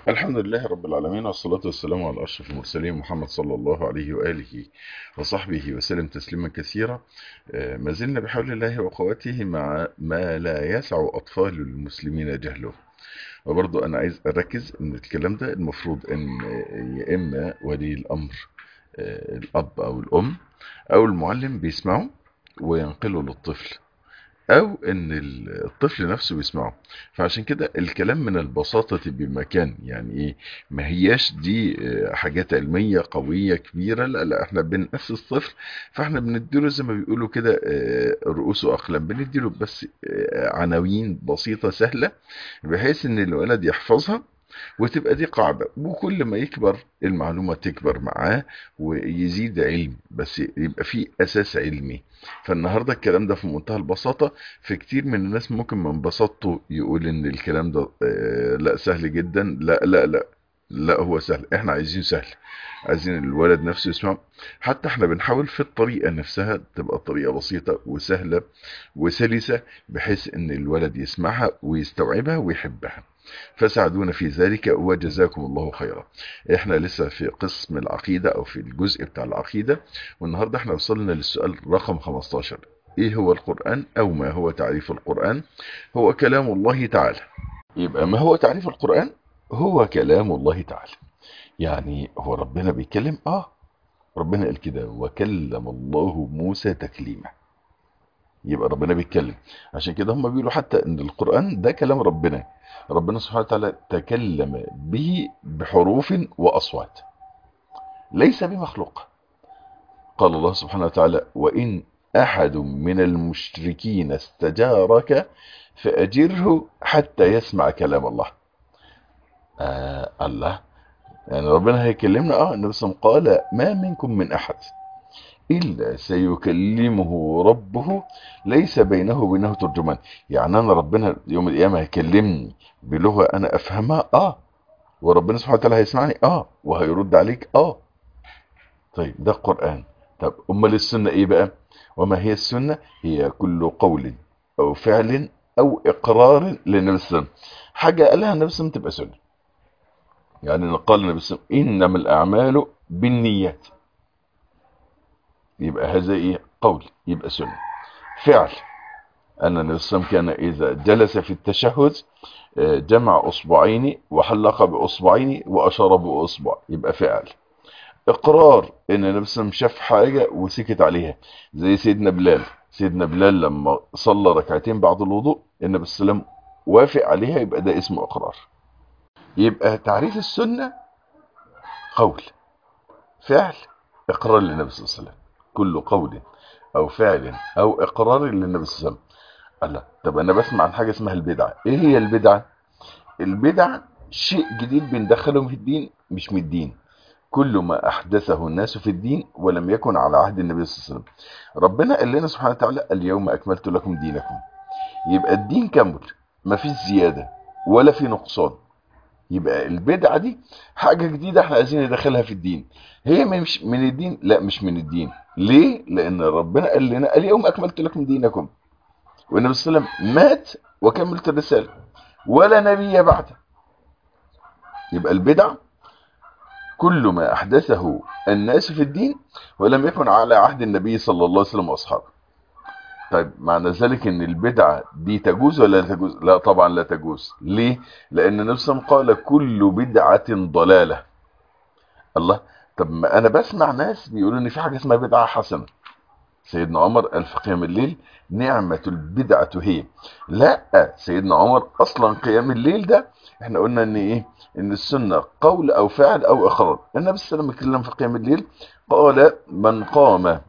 الحمد لله رب العالمين والصلاة والسلام على أشرف المرسلين محمد صلى الله عليه وآله وصحبه وسلم تسليما كثيرا آه، ما زلنا بحول الله وقوته مع ما لا يسع أطفال المسلمين جهله وبرضو أنا عايز أركز إن الكلام ده المفروض إن يا إما ولي الأمر آه، الأب أو الأم أو المعلم بيسمعوا وينقلوا للطفل او ان الطفل نفسه بيسمعه فعشان كده الكلام من البساطة بمكان يعني ايه ما هياش دي آه، حاجات علمية قوية كبيرة لا لا احنا بنأسس طفل فاحنا بنديله زي ما بيقولوا كده آه، رؤوس واقلام بنديله بس آه، عناوين بسيطة سهلة بحيث ان الولد يحفظها وتبقى دي قاعدة وكل ما يكبر المعلومة تكبر معاه ويزيد علم بس يبقى فيه أساس علمي فالنهاردة الكلام ده في منتهى البساطة في كتير من الناس ممكن من بساطته يقول إن الكلام ده آه، لا سهل جدا لا لا لا لا هو سهل احنا عايزين سهل عايزين الولد نفسه يسمع حتى احنا بنحاول في الطريقة نفسها تبقى طريقة بسيطة وسهلة وسلسة بحيث ان الولد يسمعها ويستوعبها ويحبها فساعدونا في ذلك وجزاكم الله خيرا احنا لسه في قسم العقيدة او في الجزء بتاع العقيدة والنهاردة احنا وصلنا للسؤال رقم 15 ايه هو القرآن او ما هو تعريف القرآن هو كلام الله تعالى يبقى ما هو تعريف القرآن هو كلام الله تعالى يعني هو ربنا بيتكلم اه ربنا قال كده وكلم الله موسى تكليما يبقى ربنا بيتكلم عشان كده هم بيقولوا حتى ان القرآن ده كلام ربنا ربنا سبحانه وتعالى تكلم به بحروف وأصوات ليس بمخلوق قال الله سبحانه وتعالى وإن أحد من المشركين استجارك فأجره حتى يسمع كلام الله آه الله يعني ربنا هيكلمنا اه النبي صلى الله عليه وسلم قال ما منكم من أحد إلا سيكلمه ربه ليس بينه وبينه ترجمان يعني أنا ربنا يوم القيامة هيكلمني بلغة أنا أفهمها آه وربنا سبحانه وتعالى هيسمعني آه وهيرد عليك آه طيب ده القرآن طب أمال السنة إيه بقى وما هي السنة هي كل قول أو فعل أو إقرار للنبي صلى الله عليه وسلم حاجة قالها النبي صلى الله عليه وسلم تبقى سنة يعني قال النبي صلى الله عليه وسلم إنما الأعمال بالنيات يبقى هذا ايه قول يبقى سنة فعل أن النبي صلى الله عليه وسلم كان إذا جلس في التشهد آه، جمع أصبعين وحلق بأصبعين وأشار بأصبع يبقى فعل إقرار إن النبي صلى الله عليه وسلم شاف حاجة وسكت عليها زي سيدنا بلال سيدنا بلال لما صلى ركعتين بعد الوضوء النبي صلى الله عليه وسلم وافق عليها يبقى ده اسمه إقرار يبقى تعريف السنة قول فعل إقرار للنبي صلى الله عليه وسلم كل قول او فعل او اقرار للنبي صلى الله عليه وسلم الله طب انا بسمع عن حاجه اسمها البدعه ايه هي البدعه البدعه شيء جديد بندخله في الدين مش من الدين كل ما احدثه الناس في الدين ولم يكن على عهد النبي صلى الله عليه وسلم ربنا قال لنا سبحانه وتعالى اليوم اكملت لكم دينكم يبقى الدين كامل ما فيش زياده ولا في نقصان يبقى البدعه دي حاجه جديده احنا عايزين ندخلها في الدين هي مش من الدين لا مش من الدين ليه لان ربنا قال لنا اليوم اكملت لكم دينكم والنبي صلى الله عليه وسلم مات وكملت الرساله ولا نبي بعده يبقى البدع كل ما احدثه الناس في الدين ولم يكن على عهد النبي صلى الله عليه وسلم واصحابه طيب معنى ذلك ان البدعه دي تجوز ولا لا تجوز لا طبعا لا تجوز ليه لان النبي صلى الله عليه وسلم قال كل بدعه ضلاله الله طب ما انا بسمع ناس بيقولوا ان في حاجه اسمها بدعه حسنه سيدنا عمر قال في قيام الليل نعمة البدعة هي لا سيدنا عمر اصلا قيام الليل ده احنا قلنا ان ايه ان السنة قول او فعل او اقرار النبي صلى الله عليه وسلم اتكلم في قيام الليل قال من قام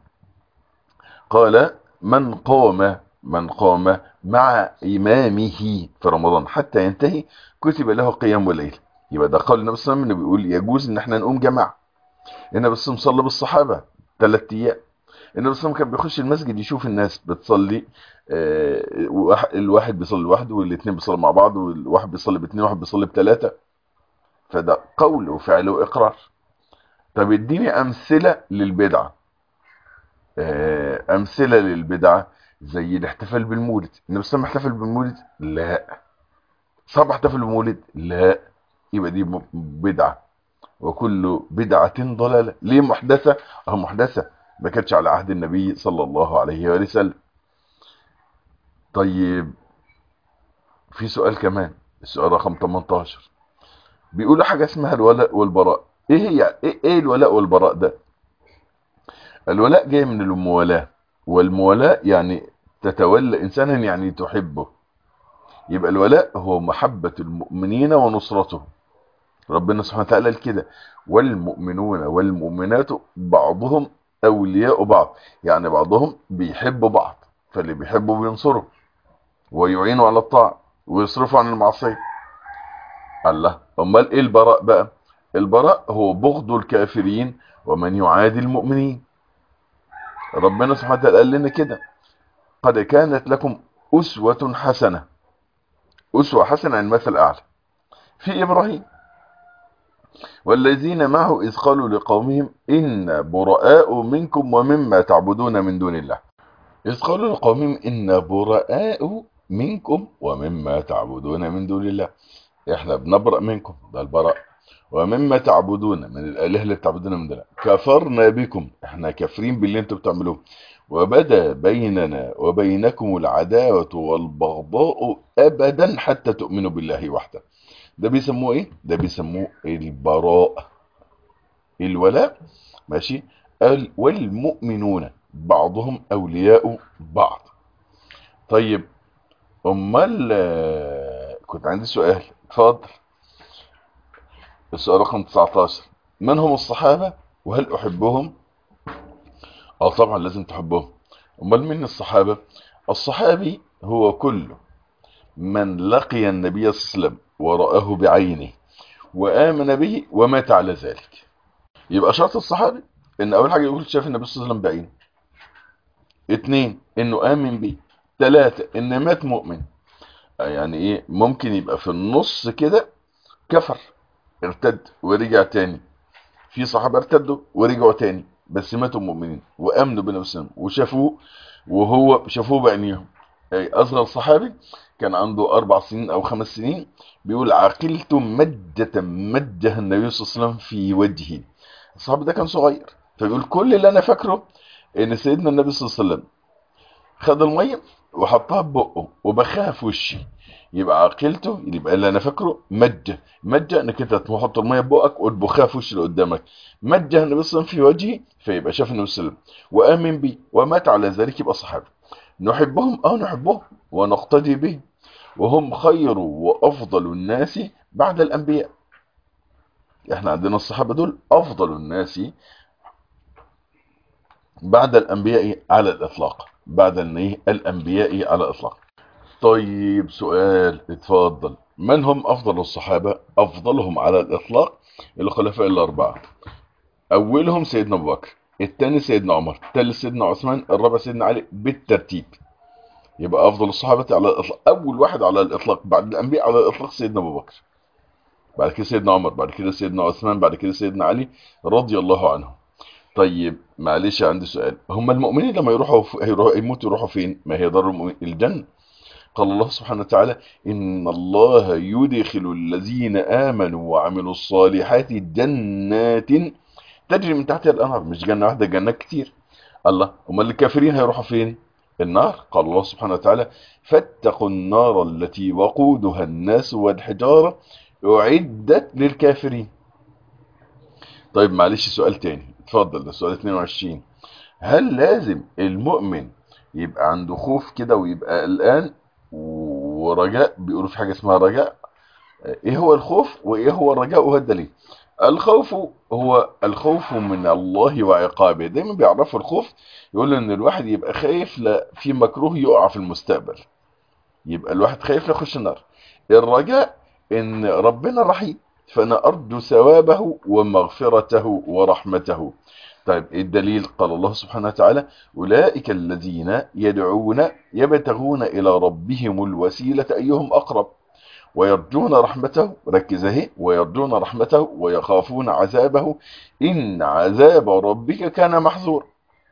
قال من قام من قام مع امامه في رمضان حتى ينتهي كتب له قيام الليل يبقى ده قول النبي صلى الله عليه وسلم بيقول يجوز ان احنا نقوم جماعه النبي صلى الله عليه وسلم صلى بالصحابه ثلاث ايام النبي صلى الله عليه وسلم كان بيخش المسجد يشوف الناس بتصلي آه، واحد- الواحد بيصلي لوحده والاثنين بيصلوا مع بعض والواحد بيصلي باثنين وواحد بيصلي بثلاثه فده قول وفعل واقرار طب اديني امثله للبدعه آه، امثله للبدعه زي الاحتفال بالمولد النبي صلى الله عليه وسلم احتفل بالمولد لا صعب احتفل بالمولد لا يبقى دي بدعة وكل بدعة ضلالة ليه محدثة اه محدثة ما كانتش على عهد النبي صلى الله عليه وآله وسلم طيب في سؤال كمان السؤال رقم 18 بيقولوا حاجة اسمها الولاء والبراء ايه هي ايه, إيه الولاء والبراء ده الولاء جاي من الموالاة والموالاة يعني تتولى انسانا يعني تحبه يبقى الولاء هو محبة المؤمنين ونصرتهم ربنا سبحانه وتعالى قال كده والمؤمنون والمؤمنات بعضهم اولياء بعض يعني بعضهم بيحب بعض فاللي بيحبه بينصره ويعينه على الطاعة ويصرفه عن المعصية الله امال ايه البراء بقى البراء هو بغض الكافرين ومن يعادي المؤمنين ربنا سبحانه وتعالى قال لنا كده قد كانت لكم أسوة حسنة أسوة حسنة عن مثل أعلى في إبراهيم والذين معه إذ قالوا لقومهم إن براء منكم ومما تعبدون من دون الله إذ قالوا لقومهم إن براء منكم ومما تعبدون من دون الله إحنا بنبرأ منكم ده البراء ومما تعبدون من الآلهة اللي بتعبدون من دون الله كفرنا بكم إحنا كافرين باللي انتم بتعملوه وبدا بيننا وبينكم العداوة والبغضاء أبدا حتى تؤمنوا بالله وحده ده بيسموه ايه ده بيسموه البراء الولاء ماشي والمؤمنون بعضهم اولياء بعض طيب امال كنت عندي سؤال اتفضل السؤال رقم 19 من هم الصحابة وهل احبهم اه طبعا لازم تحبهم امال مين الصحابة الصحابي هو كل من لقي النبي صلى الله عليه وسلم ورآه بعينه وآمن به ومات على ذلك يبقى شرط الصحابي ان اول حاجة يقول شاف النبي صلى الله عليه وسلم بعينه اتنين انه آمن به تلاتة ان مات مؤمن يعني ايه ممكن يبقى في النص كده كفر ارتد ورجع تاني في صحابة ارتدوا ورجعوا تاني بس ماتوا مؤمنين وامنوا بالنبي صلى الله عليه وسلم وشافوه وهو شافوه بعينيهم اي اصغر صحابي كان عنده اربع سنين او خمس سنين بيقول عقلت مجة مجه النبي صلى الله عليه وسلم في وجهي الصحابي ده كان صغير فبيقول كل اللي انا فاكره ان سيدنا النبي صلى الله عليه وسلم خد الميه وحطها في بقه وبخاها في وشي يبقى عقلته يبقى اللي انا فاكره مجه مجه انك انت تحط الميه في بقك وتبخها في وش اللي قدامك مجه النبي صلى الله عليه وسلم في وجهي فيبقى شاف النبي صلى الله عليه وسلم وامن بي ومات على ذلك يبقى صحابي نحبهم اه نحبهم ونقتدي بهم وهم خير وافضل الناس بعد الانبياء احنا عندنا الصحابة دول افضل الناس بعد الانبياء على الاطلاق بعد الانبياء على الاطلاق طيب سؤال اتفضل من هم افضل الصحابة افضلهم على الاطلاق الخلفاء الاربعة اولهم سيدنا ابو بكر الثاني سيدنا عمر الثالث سيدنا عثمان الرابع سيدنا علي بالترتيب يبقى افضل الصحابة على الاطلاق اول واحد على الاطلاق بعد الانبياء على الاطلاق سيدنا ابو بكر بعد كده سيدنا عمر بعد كده سيدنا عثمان بعد كده سيدنا علي رضي الله عنهم طيب معلش عندي سؤال هم المؤمنين لما يروحوا هيروحوا يموتوا يروحوا فين ما هي دار المؤمنين الجنة قال الله سبحانه وتعالى إن الله يدخل الذين آمنوا وعملوا الصالحات جنات تجري من تحتها الأنهار مش جنة واحدة جنات كتير الله هم الكافرين هيروحوا فين النار قال الله سبحانه وتعالى فاتقوا النار التي وقودها الناس والحجارة أعدت للكافرين طيب معلش سؤال تاني اتفضل ده سؤال 22 هل لازم المؤمن يبقى عنده خوف كده ويبقى قلقان ورجاء بيقولوا في حاجة اسمها رجاء ايه هو الخوف وايه هو الرجاء وهو الدليل الخوف هو الخوف من الله وعقابه دايما بيعرفوا الخوف يقول ان الواحد يبقى خايف لا في مكروه يقع في المستقبل يبقى الواحد خايف لا يخش النار الرجاء ان ربنا رحيم فانا ارجو ثوابه ومغفرته ورحمته طيب الدليل قال الله سبحانه وتعالى أولئك الذين يدعون يبتغون إلى ربهم الوسيلة أيهم أقرب ويرجون رحمته ركز اهي ويرجون رحمته ويخافون عذابه إن عذاب ربك كان محظور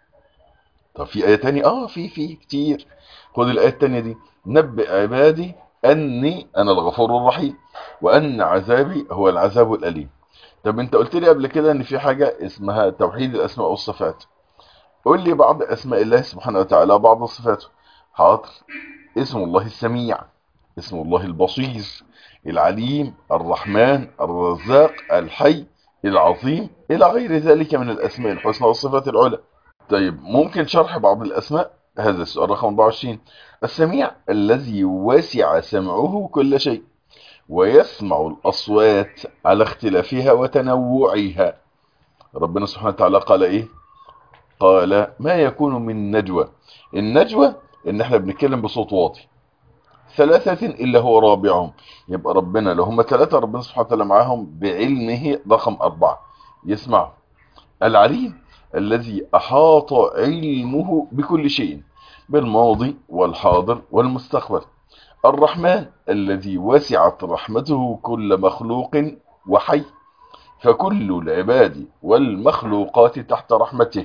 طب في آية تانية آه في في كتير خد الآية التانية دي نبئ عبادي أني أنا الغفور الرحيم وأن عذابي هو العذاب الأليم طب أنت قلت لي قبل كده أن في حاجة اسمها توحيد الأسماء والصفات قول لي بعض أسماء الله سبحانه وتعالى بعض صفاته حاضر اسم الله السميع اسم الله البصير العليم الرحمن الرزاق الحي العظيم إلى غير ذلك من الأسماء الحسنى والصفات العلى طيب ممكن شرح بعض الأسماء هذا السؤال رقم 24 السميع الذي وسع سمعه كل شيء ويسمع الأصوات على اختلافها وتنوعها ربنا سبحانه وتعالى قال إيه قال ما يكون من نجوى النجوى ان احنا بنتكلم بصوت واطي ثلاثة إلا هو رابعهم يبقى ربنا لو هم ثلاثة ربنا سبحانه وتعالى معاهم بعلمه رقم أربعة يسمعوا العليم الذي أحاط علمه بكل شيء بالماضي والحاضر والمستقبل الرحمن الذي وسعت رحمته كل مخلوق وحي فكل العباد والمخلوقات تحت رحمته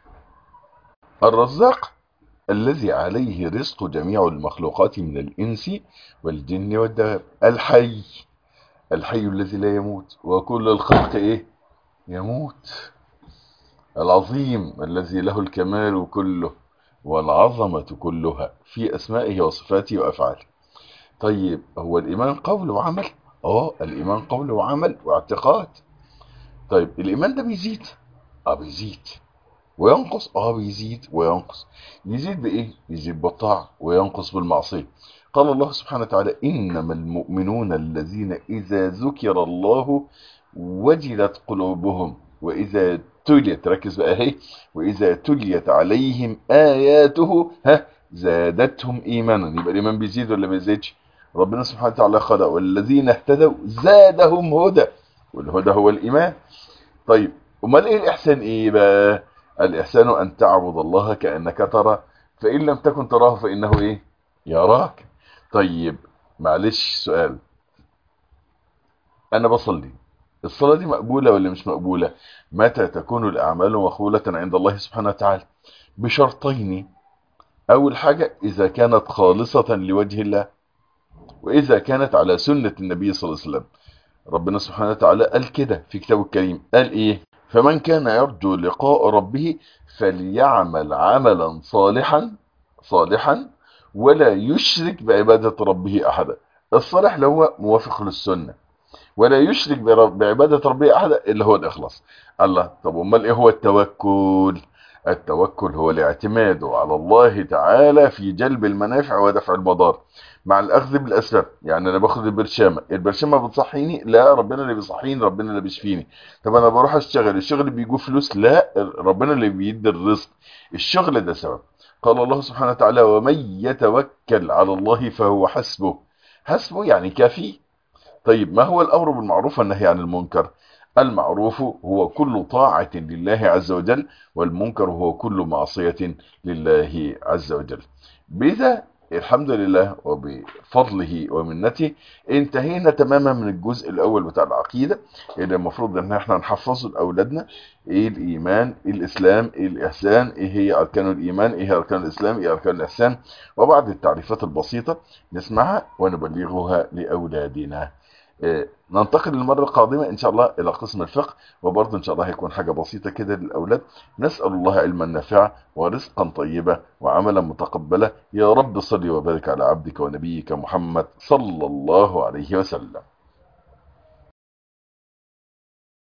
الرزاق الذي عليه رزق جميع المخلوقات من الإنس والجن والدواب الحي الحي الذي لا يموت وكل الخلق إيه يموت العظيم الذي له الكمال كله والعظمة كلها في أسمائه وصفاته وأفعاله طيب هو الإيمان قول وعمل اه الإيمان قول وعمل واعتقاد طيب الإيمان ده بيزيد اه بيزيد وينقص اه بيزيد وينقص يزيد بايه يزيد بالطاعه وينقص بالمعصيه قال الله سبحانه وتعالى انما المؤمنون الذين اذا ذكر الله وجلت قلوبهم واذا تليت ركز بقى اهي واذا تليت عليهم اياته ها زادتهم ايمانا يبقى الايمان بيزيد ولا ما بيزيدش ربنا سبحانه وتعالى قال والذين اهتدوا زادهم هدى والهدى هو الايمان طيب امال ايه الاحسان ايه بقى الإحسان أن تعبد الله كأنك ترى فإن لم تكن تراه فإنه إيه يراك طيب معلش سؤال أنا بصلي الصلاة دي مقبولة ولا مش مقبولة متى تكون الأعمال مقبولة عند الله سبحانه وتعالى بشرطين أول حاجة إذا كانت خالصة لوجه الله وإذا كانت على سنة النبي صلى الله عليه وسلم ربنا سبحانه وتعالى قال كده في كتابه الكريم قال إيه فمن كان يرجو لقاء ربه فليعمل عملا صالحا صالحا ولا يشرك بعبادة ربه أحدا الصالح اللي هو موافق للسنة ولا يشرك بعبادة ربه أحدا إلا هو الإخلاص الله طب أمال إيه هو التوكل التوكل هو الاعتماد على الله تعالى في جلب المنافع ودفع المضار مع الاخذ بالاسباب يعني انا باخد البرشامه البرشامه بتصحيني لا ربنا اللي بيصحيني ربنا اللي بيشفيني طب انا بروح اشتغل الشغل بيجو فلوس لا ربنا اللي بيدي الرزق الشغل ده سبب قال الله سبحانه وتعالى ومن يتوكل على الله فهو حسبه حسبه يعني كافي طيب ما هو الامر بالمعروف والنهي عن المنكر المعروف هو كل طاعة لله عز وجل والمنكر هو كل معصية لله عز وجل بذا الحمد لله وبفضله ومنته انتهينا تماما من الجزء الاول بتاع العقيدة اللي المفروض ان احنا نحفظه لاولادنا ايه الايمان ايه الاسلام ايه الاحسان ايه هي اركان الايمان ايه اركان الاسلام ايه اركان الاحسان وبعض التعريفات البسيطة نسمعها ونبلغها لاولادنا ننتقل المرة القادمة إن شاء الله إلى قسم الفقه وبرضه إن شاء الله هيكون حاجة بسيطة كده للأولاد نسأل الله علما نافعا ورزقا طيبا وعملا متقبلا يا رب صل وبارك على عبدك ونبيك محمد صلى الله عليه وسلم